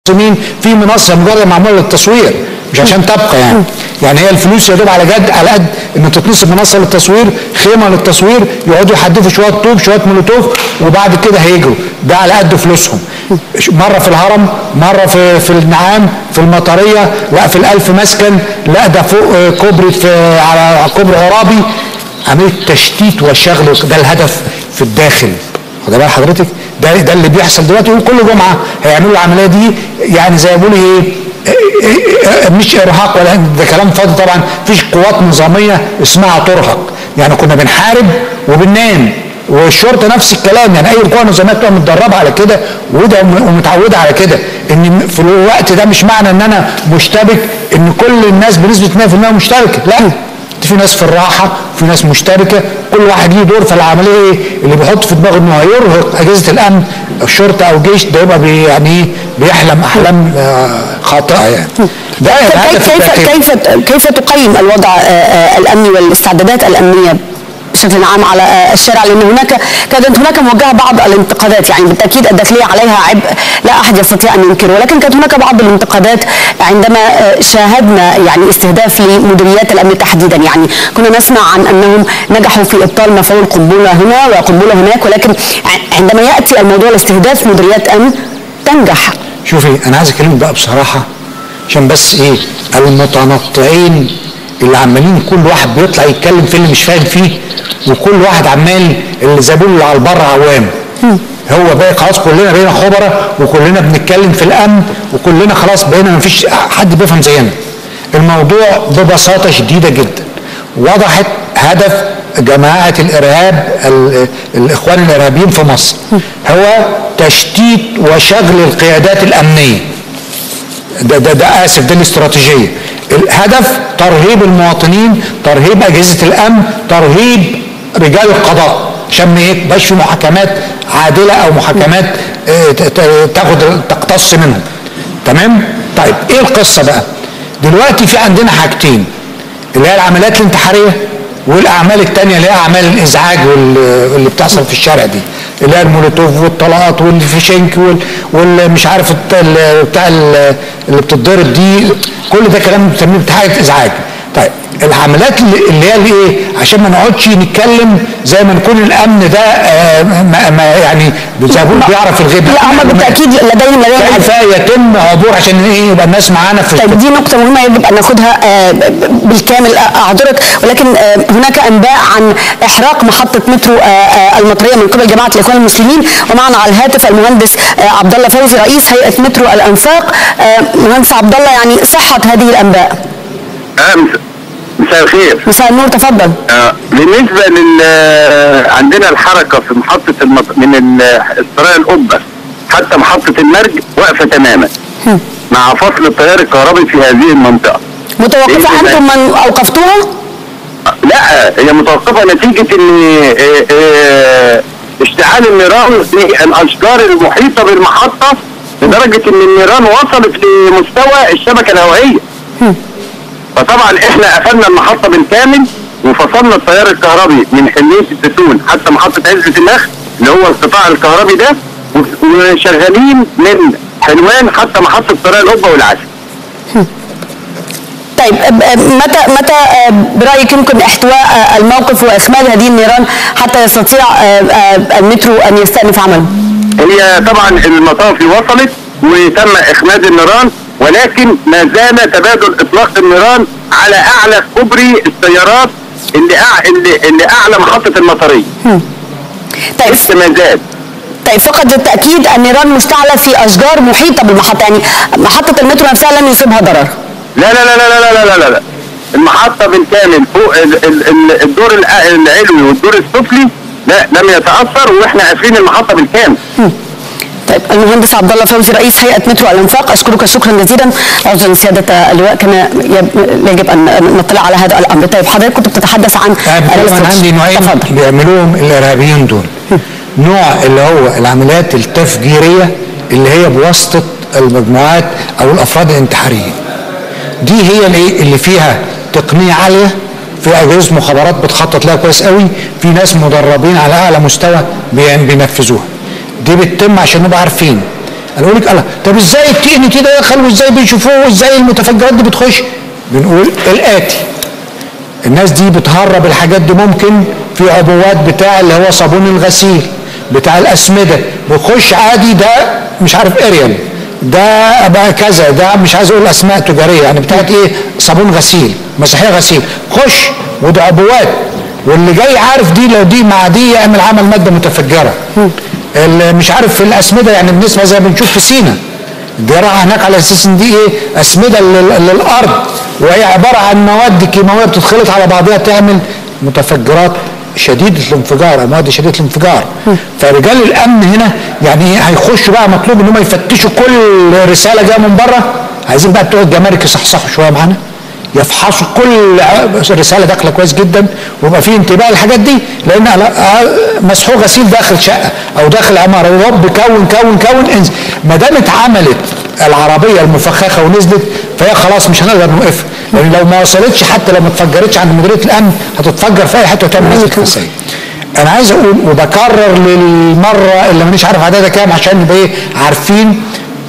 المنظمين في منصه مجرد معموله للتصوير مش عشان تبقى يعني يعني هي الفلوس يا دوب على جد على قد ان تتنصب منصه للتصوير خيمه للتصوير يقعدوا يحدفوا شويه طوب شويه مولوتوف وبعد كده هيجروا ده على قد فلوسهم مره في الهرم مره في في النعام في المطريه لا في الالف مسكن لا ده فوق كوبري في على كوبري عرابي عمليه تشتيت وشغل ده الهدف في الداخل خد بال حضرتك ده ده اللي بيحصل دلوقتي وكل جمعه هيعملوا العمليه دي يعني زي ما بيقولوا ايه مش ارهاق ولا ده كلام فاضي طبعا فيش قوات نظاميه اسمها ترهق يعني كنا بنحارب وبننام والشرطه نفس الكلام يعني اي قوه نظاميه بتبقى متدربه على كده وده ومتعوده على كده ان في الوقت ده مش معنى ان انا مشتبك ان كل الناس بنسبه 100% مشتركه لا في ناس في الراحه في ناس مشتركه كل واحد ليه دور في العمليه ايه اللي بيحط في دماغه انه هيرهق اجهزه الامن الشرطه او الجيش ده يبقى بي يعني ايه بيحلم احلام آه خاطئه يعني ده كيف كيف كيف كيف تقيم الوضع الامني والاستعدادات الامنيه بشكل عام على الشارع لان هناك كانت هناك موجهه بعض الانتقادات يعني بالتاكيد الداخليه عليها عبء لا احد يستطيع ان ينكره ولكن كانت هناك بعض الانتقادات عندما شاهدنا يعني استهداف لمديريات الامن تحديدا يعني كنا نسمع عن انهم نجحوا في ابطال مفعول قنبله هنا وقنبله هناك ولكن عندما ياتي الموضوع لاستهداف مديريات امن تنجح شوفي انا عايز اكلمك بقى بصراحه عشان بس ايه المتنطعين اللي عمالين كل واحد بيطلع يتكلم في اللي مش فاهم فيه وكل واحد عمال اللي زبون اللي على البر عوام هو بقى خلاص كلنا بقينا خبراء وكلنا بنتكلم في الامن وكلنا خلاص بقينا ما فيش حد بيفهم زينا الموضوع ببساطه شديده جدا وضحت هدف جماعه الارهاب الاخوان الارهابيين في مصر هو تشتيت وشغل القيادات الامنيه ده ده ده اسف ده الاستراتيجيه الهدف ترهيب المواطنين ترهيب اجهزه الامن ترهيب رجال القضاء عشان ما يبقاش في محاكمات عادله او محاكمات تاخد تقتص منهم تمام طيب ايه القصه بقى دلوقتي في عندنا حاجتين اللي هي العمليات الانتحاريه والاعمال التانية اللي هي اعمال الازعاج واللي بتحصل في الشارع دي اللي هي المولوتوف والطلقات والفيشنك والمش عارف بتاع اللي بتتضرب دي كل ده كلام بنسميه بتاع ازعاج طيب العمليات اللي هي الايه عشان ما نقعدش نتكلم زي ما نكون الامن ده آه ما, ما يعني زي ما بيعرف الغيب لا هم بالتاكيد لديهم لديهم كيف يتم عبور عشان ايه يبقى الناس معانا في طيب دي نقطة مهمة يجب أن ناخدها آه بالكامل أعذرك ولكن آه هناك أنباء عن إحراق محطة مترو المطرية من قبل جماعة الإخوان المسلمين ومعنا على الهاتف المهندس عبد الله فوزي رئيس هيئة مترو الأنفاق مهندس عبد الله يعني صحة هذه الأنباء مساء الخير مساء النور تفضل آه بالنسبه لل عندنا الحركه في محطه المط... من السرايا القبه حتى محطه المرج واقفه تماما مع فصل التيار الكهربي في هذه المنطقه متوقفه انتم من اوقفتوها؟ لا هي متوقفه نتيجه ان اشتعال النيران في الاشجار المحيطه بالمحطه لدرجه ان النيران وصلت لمستوى الشبكه الهوائيه فطبعا احنا قفلنا المحطه بالكامل وفصلنا التيار الكهربي من حليه الزيتون حتى محطه عزبه النخل اللي هو القطاع الكهربي ده وشغالين من حلوان حتى محطه سرايا القبه والعسل. طيب متى متى برايك يمكن احتواء الموقف واخماد هذه النيران حتى يستطيع المترو ان يستأنف عمله؟ هي طبعا المطافي وصلت وتم اخماد النيران ولكن ما زال تبادل اطلاق النيران على اعلى كوبري السيارات اللي أع... اللي, اللي اعلى محطه المطريه. طيب لسه ما زال. طيب فقط للتاكيد النيران مشتعله في اشجار محيطه بالمحطه يعني محطه المترو نفسها لن يصيبها ضرر. لا لا لا لا لا لا لا لا, لا. المحطه بالكامل فوق ال... ال... ال... الدور العلوي والدور السفلي لا لم يتاثر واحنا قافلين المحطه بالكامل. طيب المهندس عبد الله فوزي رئيس هيئه مترو الانفاق اشكرك شكرا جزيلا عذرا سياده اللواء كما يجب ان نطلع على هذا الامر طيب حضرتك كنت بتتحدث عن انا عندي نوعين بيعملوهم الارهابيين دول نوع اللي هو العمليات التفجيريه اللي هي بواسطه المجموعات او الافراد الانتحاريين دي هي الايه اللي فيها تقنيه عاليه في اجهزه مخابرات بتخطط لها كويس قوي في ناس مدربين على اعلى مستوى بينفذوها دي بتتم عشان نبقى عارفين قالوا لك الله طب ازاي التي ان تي ده دخل وازاي بيشوفوه وازاي المتفجرات دي بتخش بنقول الاتي الناس دي بتهرب الحاجات دي ممكن في عبوات بتاع اللي هو صابون الغسيل بتاع الاسمده بيخش عادي ده مش عارف اريال ده بقى كذا ده مش عايز اقول اسماء تجاريه يعني بتاعت ايه صابون غسيل مسيحيه غسيل خش وده عبوات واللي جاي عارف دي لو دي مع دي يعمل عمل ماده متفجره اللي مش عارف في الاسمده يعني بنسمع زي ما بنشوف في سينا الجراحه هناك على اساس ان دي ايه اسمده لل- للارض وهي عباره عن مواد كيماويه بتتخلط على بعضها تعمل متفجرات شديده الانفجار او مواد شديده الانفجار فرجال الامن هنا يعني ايه هيخشوا بقى مطلوب ان هم يفتشوا كل رساله جايه من بره عايزين بقى بتوع الجمارك يصحصحوا شويه معانا يفحصوا كل رساله داخله كويس جدا ويبقى في انتباه للحاجات دي لان على- مسحوق غسيل داخل شقه او داخل عماره ورب كون كون كون انزل ما دام اتعملت العربيه المفخخه ونزلت فهي خلاص مش هنقدر نوقفها لان لو ما وصلتش حتى لو ما اتفجرتش عند مديريه الامن هتتفجر في اي حته وتعمل نزله خسائر انا عايز اقول وبكرر للمره اللي مانيش عارف عددها كام عشان نبقى ايه عارفين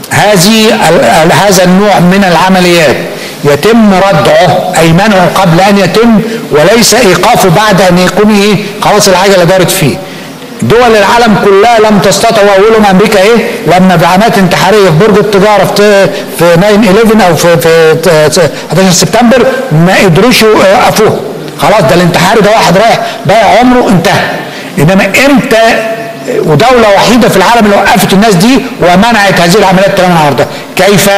هذه ال- ال- هذا النوع من العمليات يتم ردعه اي منعه قبل ان يتم وليس ايقافه بعد ان يكون ايه خلاص العجله دارت فيه دول العالم كلها لم تستطع واولهم امريكا ايه لما بعمات انتحاريه في برج التجاره في في 9 11 او في في ت- 11 سبتمبر ما قدروش يوقفوها خلاص ده الانتحاري ده واحد رايح بايع عمره انتهى انما امتى ودولة وحيدة في العالم اللي وقفت الناس دي ومنعت هذه العمليات تماما النهارده كيف؟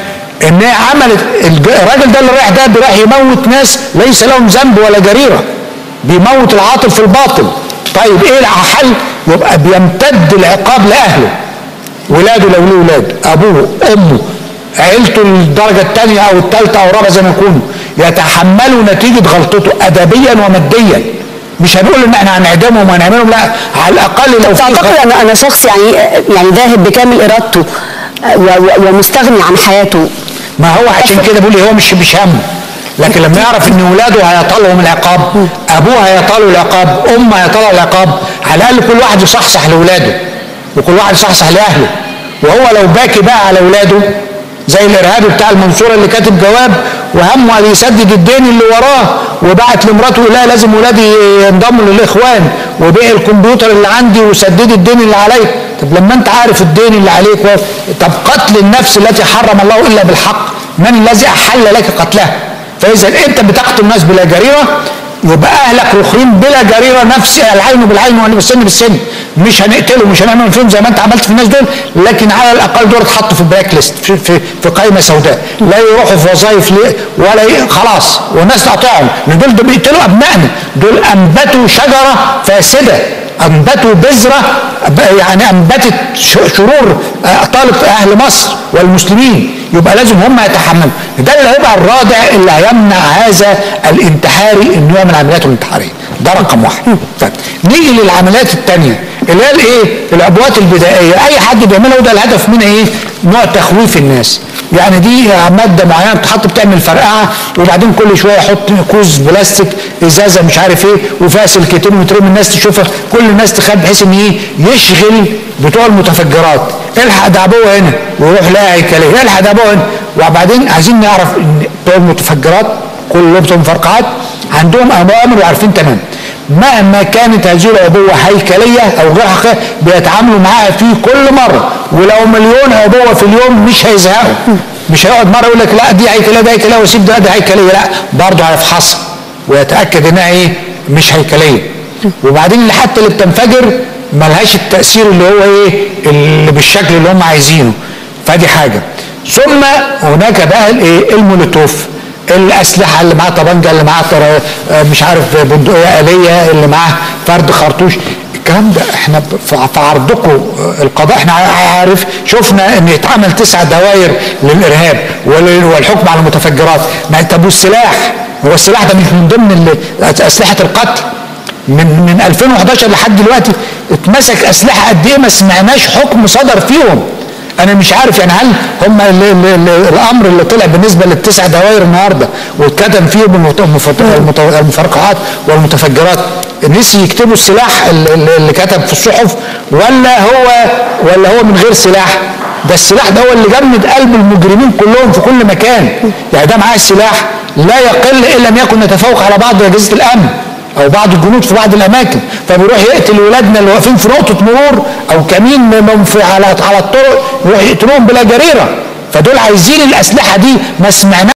ان هي عملت الج- الراجل ده اللي رايح ده بيروح يموت ناس ليس لهم ذنب ولا جريرة بيموت العاطل في الباطل طيب ايه الحل؟ يبقى بيمتد العقاب لاهله ولاده لو ليه ولاد ابوه امه عيلته الدرجه الثانيه او الثالثه او الرابعه زي ما يكونوا يتحملوا نتيجه غلطته ادبيا وماديا مش هنقول ان احنا هنعدمهم وهنعملهم لا على الاقل لو في تعتقد غلط- انا انا شخص يعني يعني ذاهب بكامل ارادته و- و- ومستغني عن حياته ما هو عشان كده بيقول لي هو مش مش همه لكن لما يعرف ان ولاده هيطالهم العقاب ابوه هيطاله العقاب امه هيطالها العقاب على الاقل كل واحد يصحصح لاولاده وكل واحد يصحصح لاهله وهو لو باكي بقى على اولاده زي الارهابي بتاع المنصوره اللي كاتب جواب وهمه ان يسدد الدين اللي وراه وبعت لمراته لا لازم ولادي ينضموا للاخوان وبيع الكمبيوتر اللي عندي وسدد الدين اللي عليك طب لما انت عارف الدين اللي عليك و... طب قتل النفس التي حرم الله الا بالحق من الذي احل لك قتلها فاذا انت بتقتل الناس بلا جريره يبقى اهلك رخرين بلا جريره نفس العين بالعين والسن بالسن مش هنقتلهم مش هنعمل فيهم زي ما انت عملت في الناس دول لكن على الاقل دول اتحطوا في البلاك ليست في, في, في قائمه سوداء لا يروحوا في وظائف ليه ولا ي... خلاص والناس تقطعهم لان دول دول بيقتلوا ابنائنا دول انبتوا شجره فاسده انبتوا بذره ب- يعني انبتت ش- شرور آه، طالب اهل مصر والمسلمين يبقى لازم هم يتحملوا ده اللي هيبقى الرادع اللي هيمنع هذا الانتحاري انه يعمل عملياته الانتحاريه ده رقم واحد طيب نيجي للعمليات الثانيه اللي هي الايه العبوات البدائيه اي حد بيعملها وده الهدف منها ايه نوع تخويف الناس يعني دي ماده معينه بتحط بتعمل فرقعه وبعدين كل شويه يحط كوز بلاستيك ازازه مش عارف ايه وفيها سلكتين وترمي الناس تشوفها كل الناس تخاف بحيث ان ايه يشغل بتوع المتفجرات الحق ده ابوه هنا ويروح لها هيكليه الحق ده ابوه هنا وبعدين عايزين نعرف ان بتوع المتفجرات كل بتوع المفرقعات عندهم اوامر وعارفين تمام مهما كانت هذه العبوه هيكليه او غير حقيقيه بيتعاملوا معاها فيه كل مره ولو مليون عبوه في اليوم مش هيزهقوا مش هيقعد مره يقول لك لا دي هيكليه ده هيكليه ويسيب ده ده هيكليه لا برضه هيفحصها ويتاكد انها ايه مش هيكليه وبعدين اللي حتى اللي بتنفجر ملهاش التاثير اللي هو ايه اللي بالشكل اللي هم عايزينه فدي حاجه ثم هناك بقى الايه المولوتوف الاسلحه اللي معاه طبنجه اللي معاه طر- آه مش عارف بندقيه اليه اللي معاه فرد خرطوش الكلام ده احنا ب- في في عرضكم آه، القضاء احنا عارف شفنا ان اتعمل تسع دوائر للارهاب ول- والحكم على المتفجرات ما طب والسلاح هو السلاح ده مش من ضمن ال- اسلحه القتل من من 2011 لحد دلوقتي اتمسك اسلحه قد ايه ما سمعناش حكم صدر فيهم انا مش عارف يعني هل هم ال ال ال الامر اللي طلع بالنسبه للتسع دوائر النهارده واتكتب فيهم المت- المفت- المت- المفرقعات والمتفجرات نسي يكتبوا السلاح ال- ال- اللي كتب في الصحف ولا هو ولا هو من غير سلاح ده السلاح ده هو اللي جمد قلب المجرمين كلهم في كل مكان يعني ده معاه السلاح لا يقل ان لم يكن يتفوق على بعض اجهزه الامن او بعض الجنود في بعض الاماكن فبيروح يقتل ولادنا اللي واقفين في نقطه مرور او كمين م- في على على الطرق يروح يقتلوهم بلا جريره فدول عايزين الاسلحه دي ما سمعناش